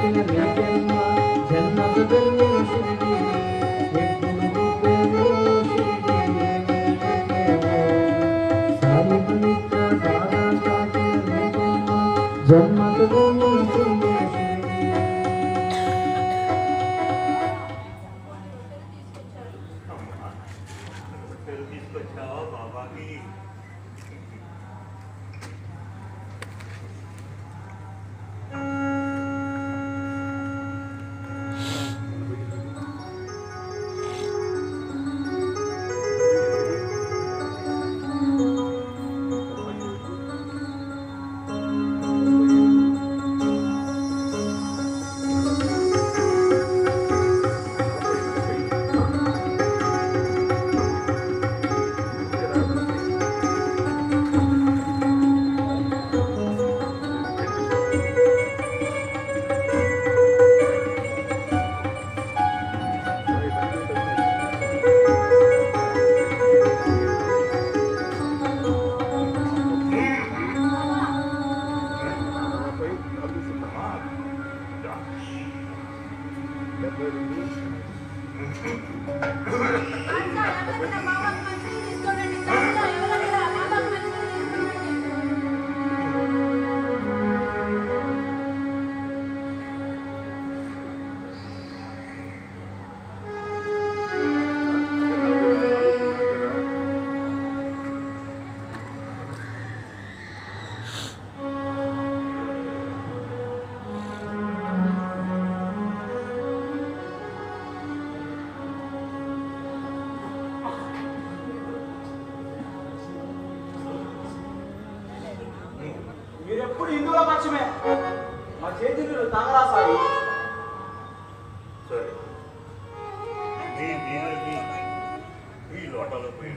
పుట్టిన నీ జన్మ జన్మకు ధన్యం శిరిడి ఎప్పుడు పుట్టేవో శిరిడి సాలిపు నిత్య దాదా కాచిన నీ జన్మ జన్మకు ధన్యం శిరిడి అమ్మా పేరు తీసుకొచ్చావా బాబాకి మీరెప్పుడు హిందువుల పక్షమే మా చేతులు తాగరా సాయి సరే నీ నీళ్ళకి ఈ లోటలో పోయి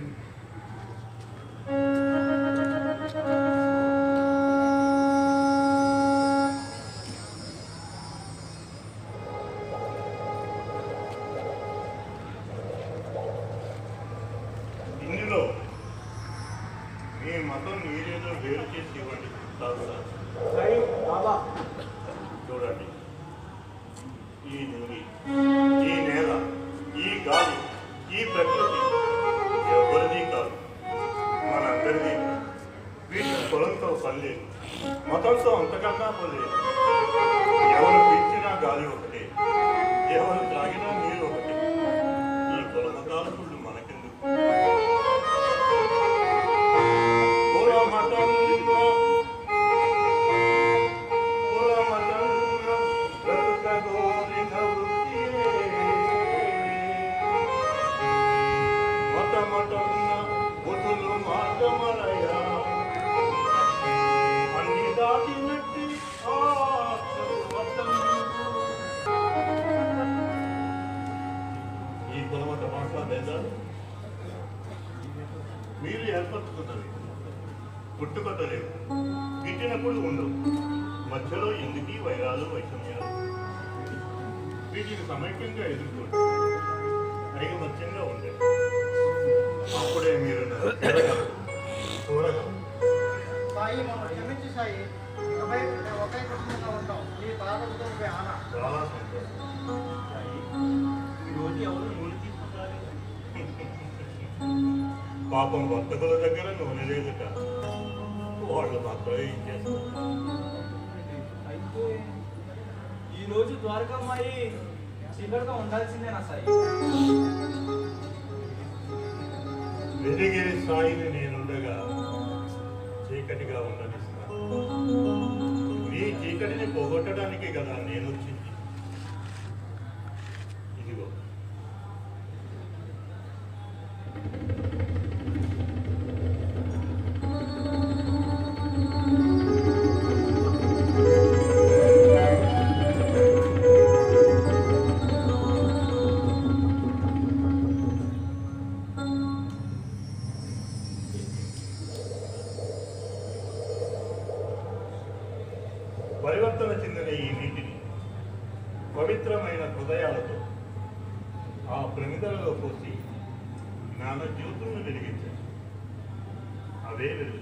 ఇందులో మీ మతం మీరేదో వేరు చేసి ఇవ్వండి తాగుతా సాయి బాబా చూడండి ఈ నింగి ఈ నేల ఈ గాలి ఈ ప్రకృతి ఎవరిది కాదు మనందరిది వీటి పొలంతో పనిలేదు మతంతో అంతకన్నా పనిలేదు ఎవరు పీల్చినా గాలి ఒకటే ఎవరు తాగినా నీరు ఒకటే ఈ కుల మతాల కుళ్ళు మనకెందుకు కుల మతం ఈ కులమత భాషా భేదాలు మీరు ఏర్పరచుకున్నవి పుట్టుకొట్టలేవు గిట్టినప్పుడు ఉండవు మధ్యలో ఎందుకీ వైరాలు వైషమ్యాలు వీటిని సమైక్యంగా ఎదుర్కోండి ఐకమత్యంగా ఉండండి అప్పుడే మీరు నన్ను చూడగలరు. చూడగలరు సాయి మమ్మల్ని క్షమించి సాయి ఇకపై ఒకే కుటుంబంగా ఉంటాం ఈ బాధలతో ఆన చాలా సంతోషం ఈరోజు ఎవరు నూనె తీసుకుంటారు పాపం వర్తకుల దగ్గర నూనె లేదుట వాళ్ళు మాత్రమే ఇచ్చేస్తారు అయితే ఈ రోజు ద్వారకమ్మాయి చీకటిగా ఉండాల్సిందేనా సాయి వెలిగిరి స్థాయిని నేనుండగా చీకటిగా ఉండనిస్తాను నీ చీకటిని పోగొట్టడానికి కదా నేను వచ్చింది ఇదిగో పరివర్తన చెందిన ఈ నీటిని పవిత్రమైన హృదయాలతో ఆ ప్రమిదలలో పోసి జ్ఞాన జ్యోతులను వెలిగించారు అవే వెలుగు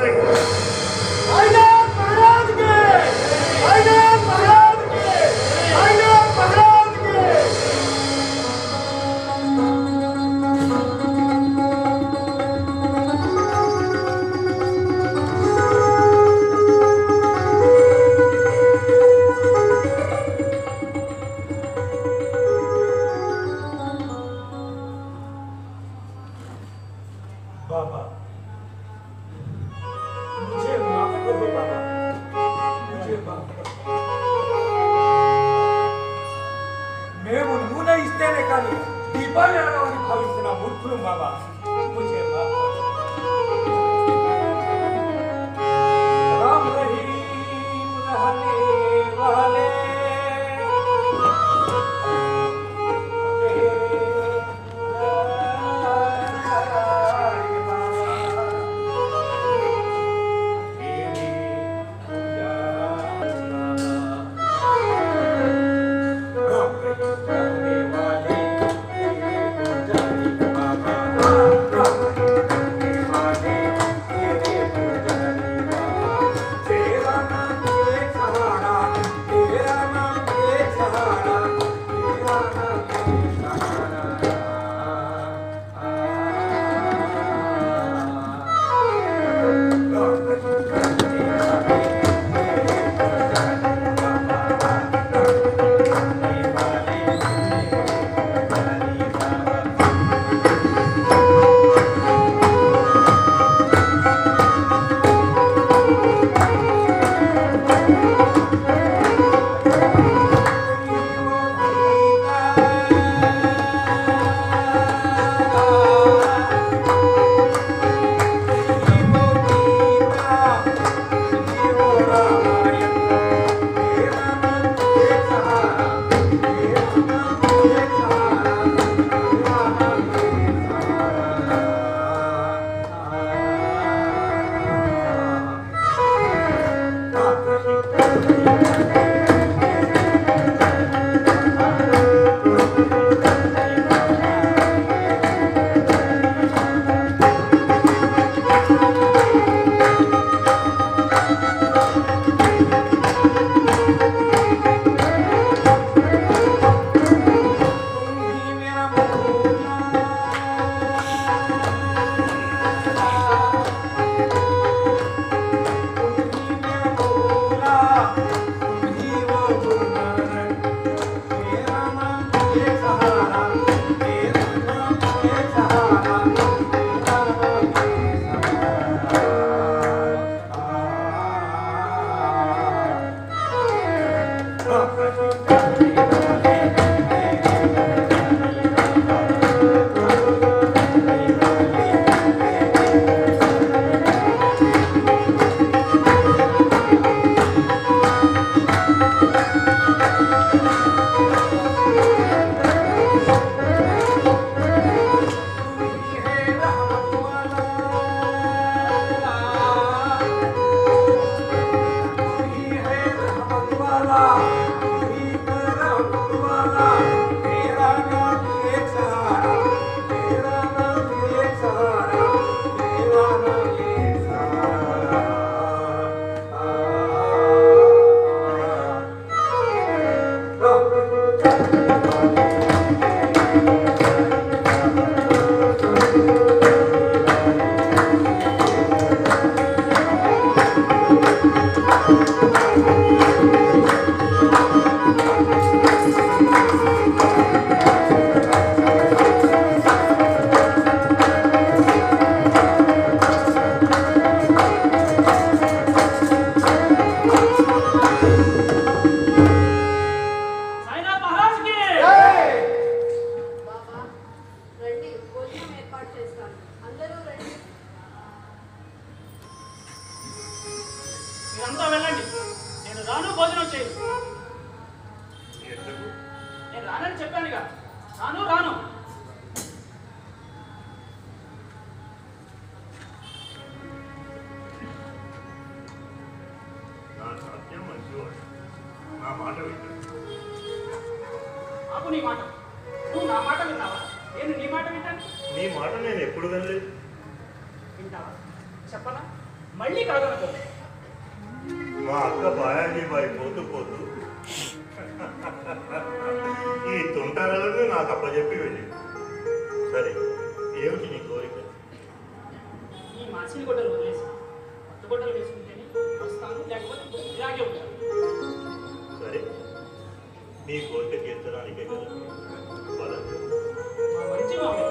సాధించు आइए महाराज के आइए महाराज के आइए महाराज के बाबा मुझे माफ कर दो बाबा मुझे माफ कर दो మేము నూనె ఇస్తేనే కానీ దీపాలు ఎడవని భావిస్తున్న మూర్ఖులు బాబా ముझे माफ कर दो राम रहीम रहने वाले तेरा नाम एक सहारा तेरा नाम एक सहारा तेरा नाम एक సాయినాథ్ మహారాజ్ కి బాబా రండి భోజనం ఏర్పాటు చేస్తాను అందరూ రండి మీరంతా వెళ్ళండి నేను రాను భోజనం చేయను ఎందుకు నేను రానని చెప్పానుగా రాను రాను నా సత్యం మంచివాడు నా మాట వింటాడు ఆపు నీ మాట నువ్వు నా మాట విన్నావా నేను నీ మాట వింటాను నీ మాట నేను ఎప్పుడు వినలేదు వింటావా చెప్పనా మళ్ళీ కాదనకు మా అక్క బాయాజీ బాయి పోతూ పోతూ ఈ తుంటరలను నాకు అప్పచెప్పి వెళ్ళి సరే ఏమిటి నీ కోరిక ఈ మాసిన గొడ్డలు వదిలేసి కొత్త గొడ్డలు వేసుకుంటేనే వస్తాను లేకపోతే ఇలాగే ఉంటాను సరే నీ కోరిక తీర్చడానికే కదా పదండి. మా మంచి మామయ్య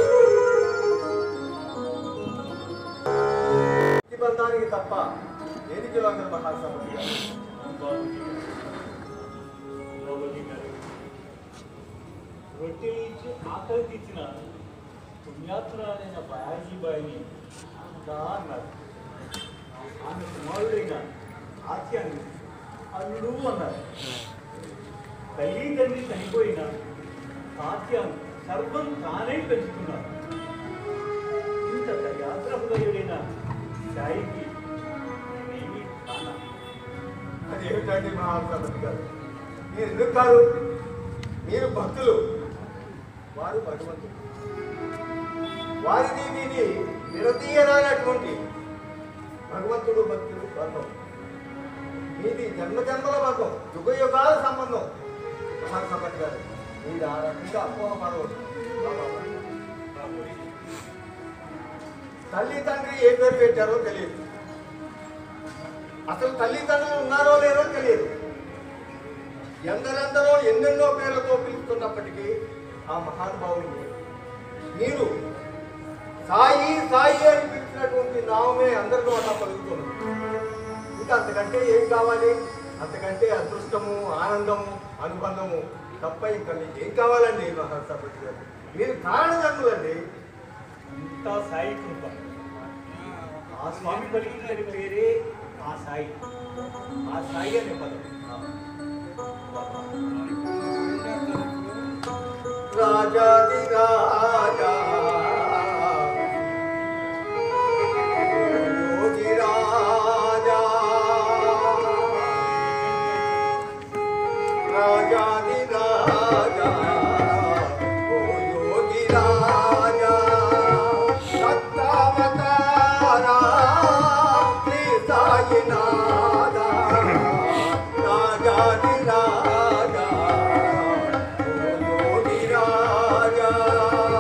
ప్రతిబంధానికి తప్ప దేనికి లొంగరు మహాసభ బాబుజీ గారు, బాబుజీ గారు, రొట్టెలు ఇచ్చి ఆకలి తీర్చిన పుణ్యాత్మురాలైన బయాజీబాయిని ఇంకా అన్నారు ఆమె కుమారుడైన ఆత్యాన్ని అల్లుడు అన్నారు తల్లి తండ్రి చనిపోయిన ఆత్యాన్ని సర్వం తానే పెంచుతున్నారు ఇంత దయాద్రహృదయుడైన సాయికి నేనేమి కానా అదేమిటండి మహాసభతి గారు మీరు ఎందుకు కాదు మీరు భక్తులు వారు భగవంతుడు వారిది మీది విడతీయరానటువంటి భగవంతుడు భక్తుడు బంధం మీది జన్మ జన్మల బంధం యుగ యుగాల సంబంధం మహాసభతి గారు మీరు ఆ రకంగా అపోహ పడవద్దు తల్లి తండ్రి ఏ పేరు పెట్టారో తెలియదు అసలు తల్లిదండ్రులు ఉన్నారో లేదో తెలియదు ఎందరెందరో ఎన్నెన్నో పేర్లతో పిలుస్తున్నప్పటికీ ఆ మహానుభావుని మీరు సాయి సాయి అని పిలిచినటువంటి నామే అందరిలో అలా పలుకుతున్నది ఇంకా అంతకంటే ఏం కావాలి అంతకంటే అదృష్టము ఆనందము అనుబంధము తప్ప ఇంకా మీకు ఏం కావాలండి మహాసభతి గారు మీరు కారణజన్ములండి అంతా సాయి కృప ఆ స్వామి పలికిన పేరే ఆ సాయి ఆ సాయి అనే పదం రాజాది రాజా యోగి రాజా రాజాది రాజా ఓ యోగి రాజా సత్తావతారా శ్రీ సాయినాథా రాజాది రాజా ఓ యోగి రాజా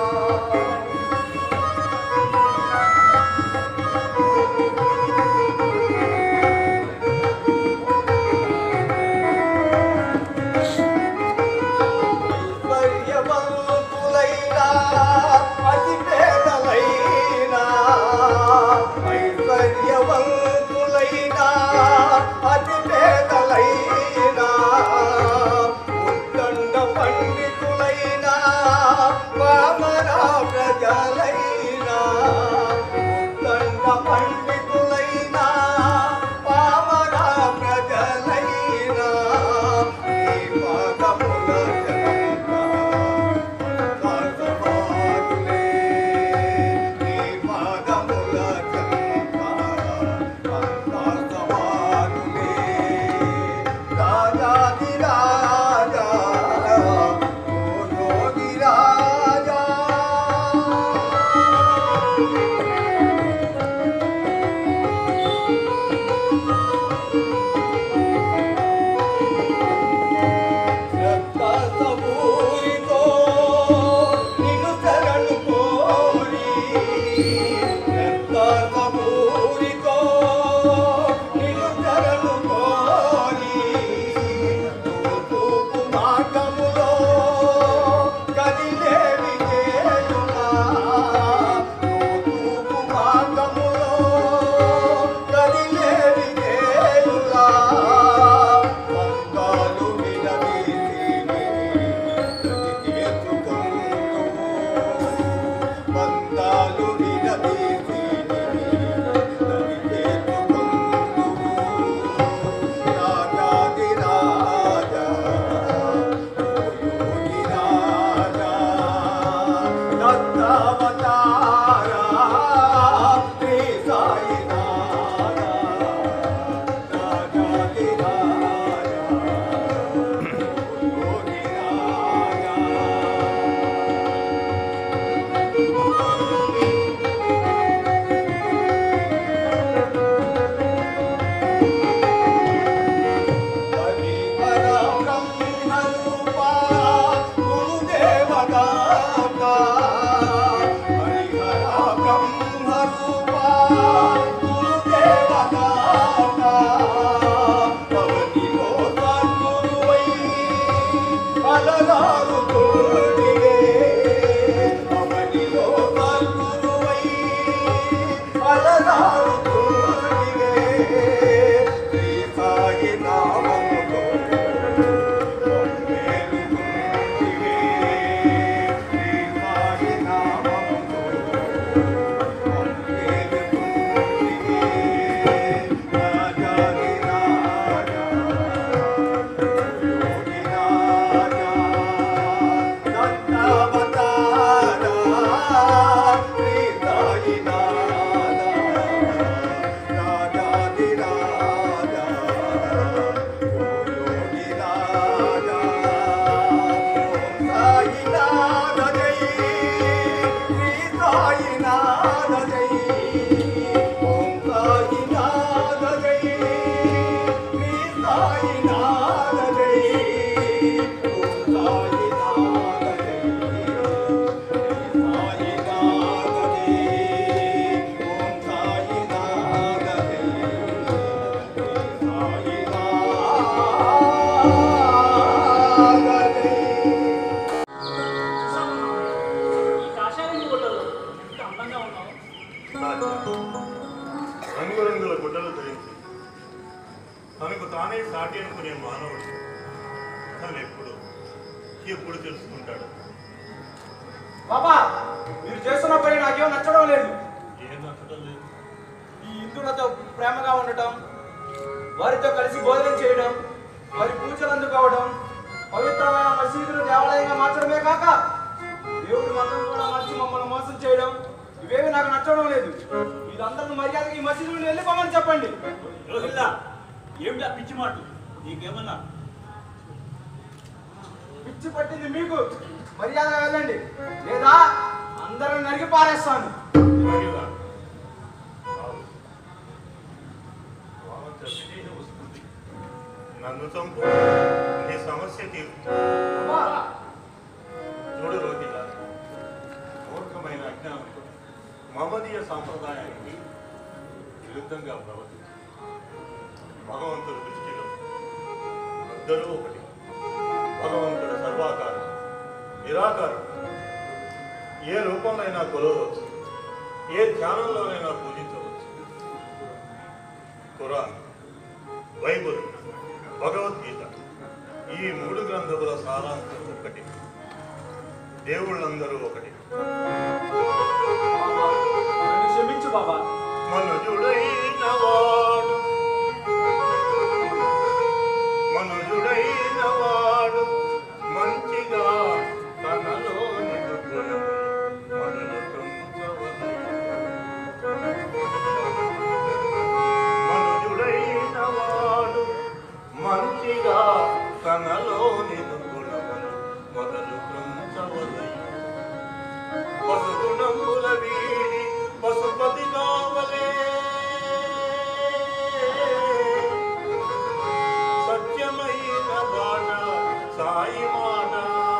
ఈ కాషాయం గుడ్డలు ఎంత అందంగా ఉన్నావు రంగురంగుల గుడ్డలు ధరించి తనకు తానే సాటి అనుకునే మానవుడు తను ఎప్పుడు ఎప్పుడు తెలుసుకుంటాడు బాబా మీరు చేస్తున్న పని నాకేం నచ్చడం లేదు ఏం నచ్చడం లేదు ఈ హిందువులతో ప్రేమగా ఉండటం వారితో కలిసి భోజనం చేయడం వారి పూజలు అందుకోవడం పవిత్రమైన మసీదులు దేవాలయంగా మార్చడమే కాక దేవుడి మతం కూడా మార్చి మమ్మల్ని మోసం చేయడం ఇవేవి నాకు నచ్చడం లేదు మీరందరూ మర్యాదగా ఈ మసీదులు వెళ్ళిపోమని చెప్పండి రోహిల్లా ఏమిటా పిచ్చి మాటలు నీకేమన్నా పిచ్చి పట్టింది మీకు మర్యాదగా వెళ్ళండి లేదా అందరం నరికి పారేస్తాను ఇలాగేగా? కాదు. వాన చచ్చినే వస్తుంది నన్ను చంపు నీ సమస్య తీరు అబ్బా, చూడు రోహిత మూర్ఖమైన అజ్ఞానంతో మమదీయ సాంప్రదాయానికి విరుద్ధంగా ప్రవర్తించు భగవంతుడి దృష్టిలో ఇద్దరూ ఒకటి భగవంతుడు సర్వాకారం నిరాకారం ఏ రూపంలోనైనా కొలవచ్చు ఏ ధ్యానంలోనైనా పూజించవచ్చు ఖురాన్ బైబుల్ భగవద్గీత ఈ మూడు గ్రంథముల సారాంశం ఒకటి దేవుళ్ళందరూ ఒకటి బాబా, నన్ను క్షమించు బాబా మనుజుడైన వాడు మనుజుడైన వాడు మంచిగా తనలోని దుర్గుణములు మొదలు తుంచవలెను. మనుజుడైన వాడు మంచిగా తనలోని దుర్గుణములు మొదలు తుంచవలెను. పసుగుణముల వీడి పశుపతి కావలే సత్యమైన బాట సాయి మాట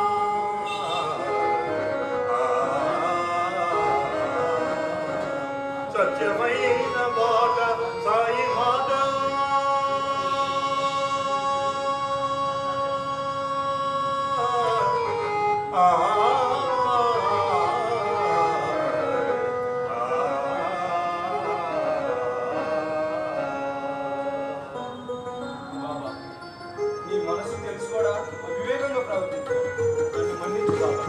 సత్యమైన బాట సాయి మాట బాబా నీ మనసు తెలుసుకోవడా వివేకంగా ప్రవర్తించు నన్ను మన్నించు బాబా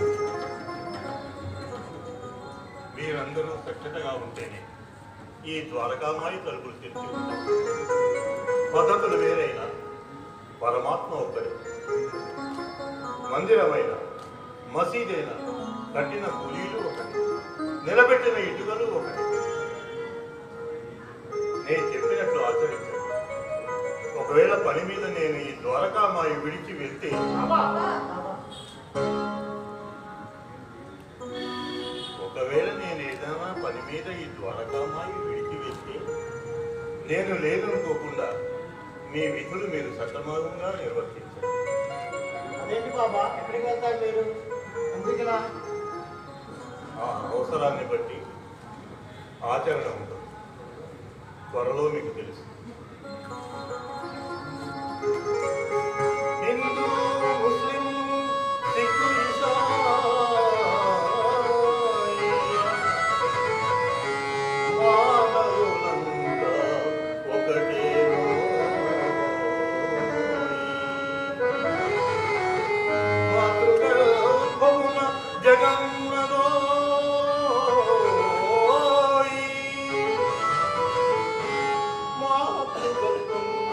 మీరందరూ స్వచ్ఛతగా ఉంటేనే ఈ ద్వారకామాయి తలుపులు తెరిచి ఉంటాయి పద్ధతులు వేరైనా పరమాత్మ ఒక్కడే మందిరమైన మసీదైన కట్టిన కూలీలు ఒకటి నిలబెట్టిన ఇటుకలు ఒకటి నేను చెప్పినట్లు ఆచరించండి ఒకవేళ పని మీద నేను ఈ ద్వారకామాయి విడిచి వెళ్తే ఒకవేళ నేను ఏదైనా పని మీద ఈ ద్వారకామాయి విడిచి వెళ్తే నేను లేదనుకోకుండా మీ విధులు మీరు సక్రమంగా నిర్వర్తించండి అదేంటి బాబా ఎక్కడికి వెళ్తారు మీరు ఎందుకులా ఆ అవసరాన్ని బట్టి ఆచరణ ఉంటుంది త్వరలో మీకు తెలుసు హిందూ ముస్లిం సిక్కు ఇసాయి మానవులంతా ఒకటేనోయ్. మాతృగర్భమున జగన్నదోయ్. మాతృగర్భమున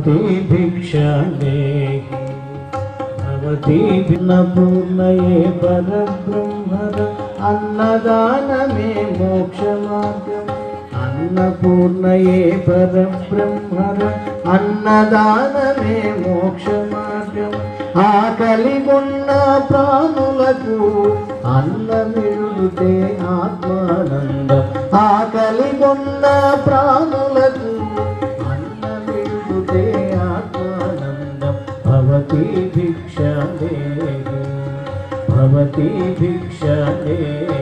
భవతి భిక్షాదే భవతి భిన్నపూర్ణయే పరబ్రహ్మర అన్నదానమే మోక్ష మార్గం అన్నపూర్ణయే పరబ్రహ్మర అన్నదానమే మోక్ష మార్గం ఆకలిగొన్న ప్రాణులకు అన్నమిడుతే ఆత్మానందం ఆకలిగొన్న ప్రాణులకు అన్నమిడుతే ఆత్మానందం భవతి భిక్షాదే భవతి భిక్షాదే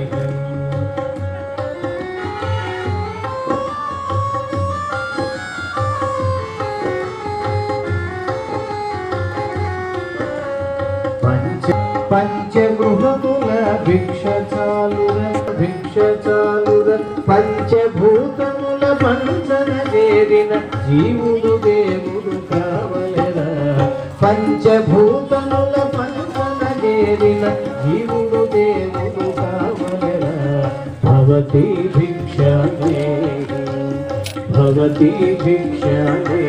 పంచ పంచగృహముల భిక్ష చాలుర భిక్ష చాలుర పంచభూతముల పంచన చేరిన జీవుడు దేవుడు కావలరా పంచభూతముల పంచన చేరిన జీవుడు దేవుడు కావలరా భవతి భిక్షాదే భవతి భిక్షాదే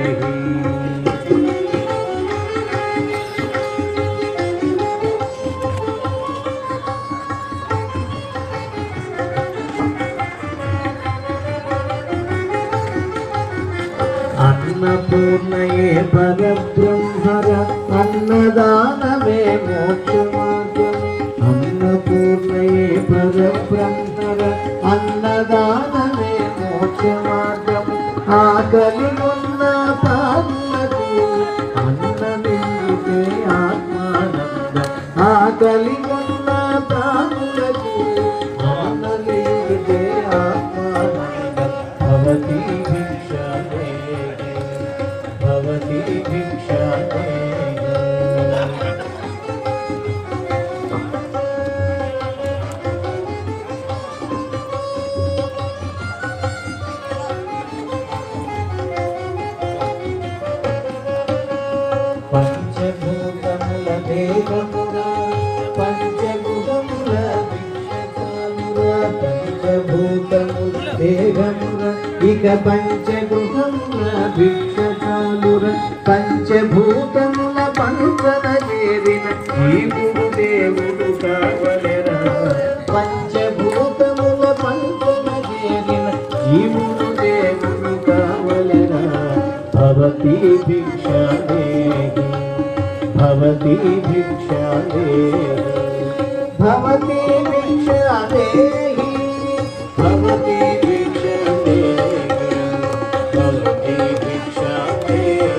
అన్నపూర్ణయే పరబ్రహ్మర అన్నదానమే మోక్ష మార్గం అన్నపూర్ణయే పరబ్రహ్మర అన్నదానమే మోక్ష మార్గం ఆకలి ఉన్న పాదులకు అన్నమిందుకే ఆత్మానందం ఆకలి ఉన్న ప్రాణులకు అన్నమిందుకే ఆత్మానందం భవతి భిక్షాదే భవతి భిక్షాదే పంచభూతముల దేహముల పంచభూతముల భిక్షకాలుల పంచభూతముల దేహముల ఇక పంచగృహముల భిక్షకాలుర పంచభూతముల పంచన చేరిన జీవుడు దేవుడు కావలెరా పంచభూతముల పంచన చేరిన జీవుడు దేవుడు కావలెరా భవతి భిక్షాదే భవతి భిక్షాదే భవతి భిక్షాదే భవతి భిక్షాదే భవతి భిక్షాదే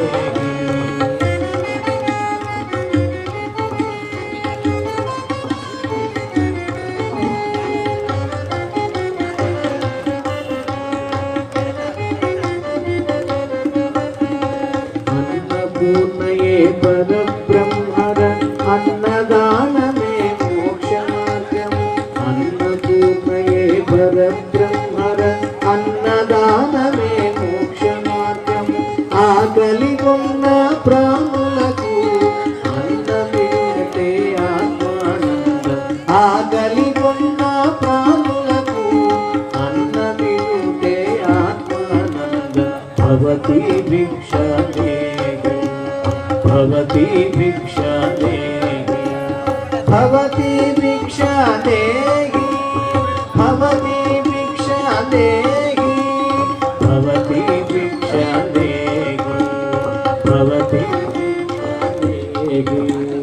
అన్నపూర్ణయే పరబ్రహ్మర అన్నదానమే మోక్ష మార్గం అన్నపూర్ణయే పరబ్రహ్మర అన్నదానమే మోక్ష మార్గం ఆకలి ఉన్న ప్రాణులకు అన్నమిడితే ఆత్మానందం ఆకలి ఉన్న ప్రాణులకు అన్నమిడితే ఆత్మానందం భవతి భిక్షాదే భవతి భిక్షాదే భవతి భిక్షాదే భవతి భిక్షాదే భవతి భిక్షాదే భవతి భిక్షాదే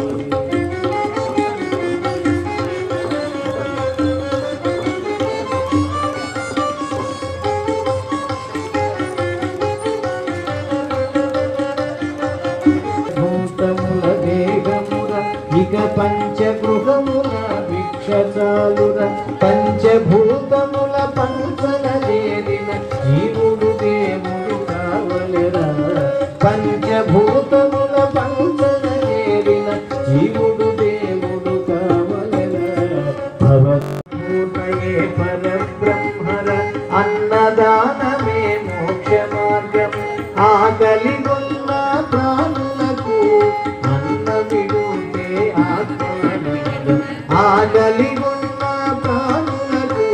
భూతముల దేహముల ఇక పంచగృహముల భిక్ష చాలుర పంచభూతముల పంచన చేరిన జీవుడు దేవుడు కావలెరా పంచభూతముల పంచన చేరిన జీవుడు దేవుడు కావలెరా భవత్పూర్ణయే పరబ్రహ్మర అన్నదానమే మోక్ష మార్గం ఆకలిగొన్న ప్రాణులకు అన్నమిడుతే ఆత్మానందం ఆకలిగొన్న ప్రాణులకు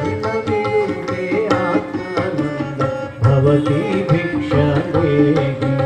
అన్నమిడుతే ఆత్మానందం భవతి భిక్షాదే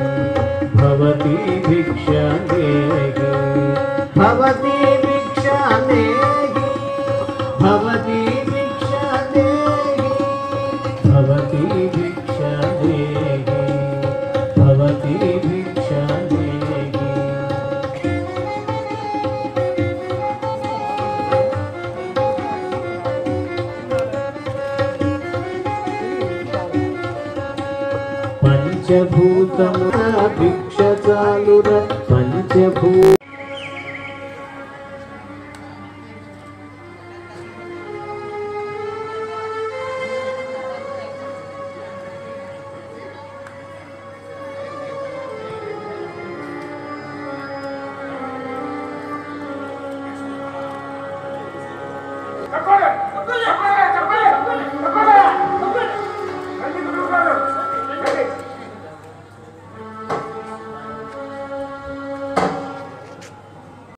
అమృతమున భిక్ష చాలుర పంచభూ